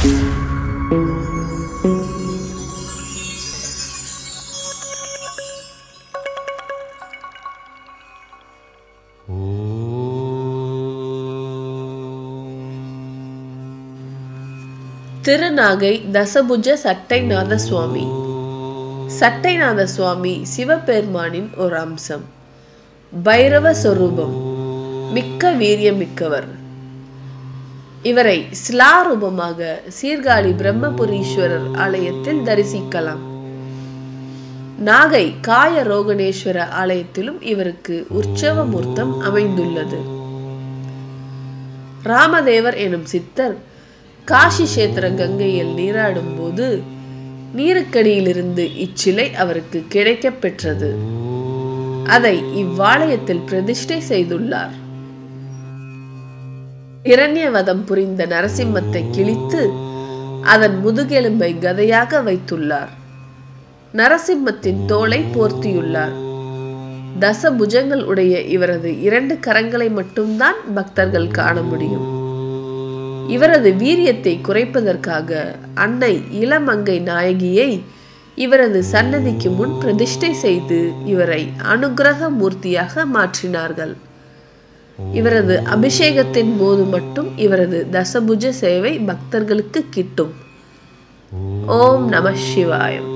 திருநாகை தசபுஜ சட்டைநாத சுவாமி சட்டைநாத சுவாமி சிவபெருமானின் ஒரு அம்சம் பைரவ சொரூபம் மிக்க வீரியமிக்கவர் இவரை சிலாரூபமாக சீர்காழி பிரம்மபுரீஸ்வரர் ஆலயத்தில் தரிசிக்கலாம் நாகை காய ரோகணேஸ்வர ஆலயத்திலும் இவருக்கு உற்சவ மூர்த்தம் அமைந்துள்ளது ராமதேவர் எனும் சித்தர் காசி கஷேத்திர கங்கையில் நீராடும் போது நீருக்கடியிலிருந்து இச்சிலை அவருக்கு கிடைக்கப் பெற்றது அதை இவ்வாலயத்தில் பிரதிஷ்டை செய்துள்ளார் இரண்யவதம் புரிந்த நரசிம்மத்தை கிழித்து அதன் முதுகெலும்பை கதையாக வைத்துள்ளார் நரசிம்மத்தின் தோலை போர்த்தியுள்ளார் தச புஜங்கள் உடைய இவரது இரண்டு கரங்களை மட்டும்தான் பக்தர்கள் காண முடியும் இவரது வீரியத்தை குறைப்பதற்காக அன்னை இளமங்கை நாயகியை இவரது சன்னதிக்கு முன் பிரதிஷ்டை செய்து இவரை அனுக்கிரக மூர்த்தியாக மாற்றினார்கள் இவரது அபிஷேகத்தின் போது மட்டும் இவரது தசபுஜ சேவை பக்தர்களுக்கு கிட்டும் ஓம் நம சிவாயம்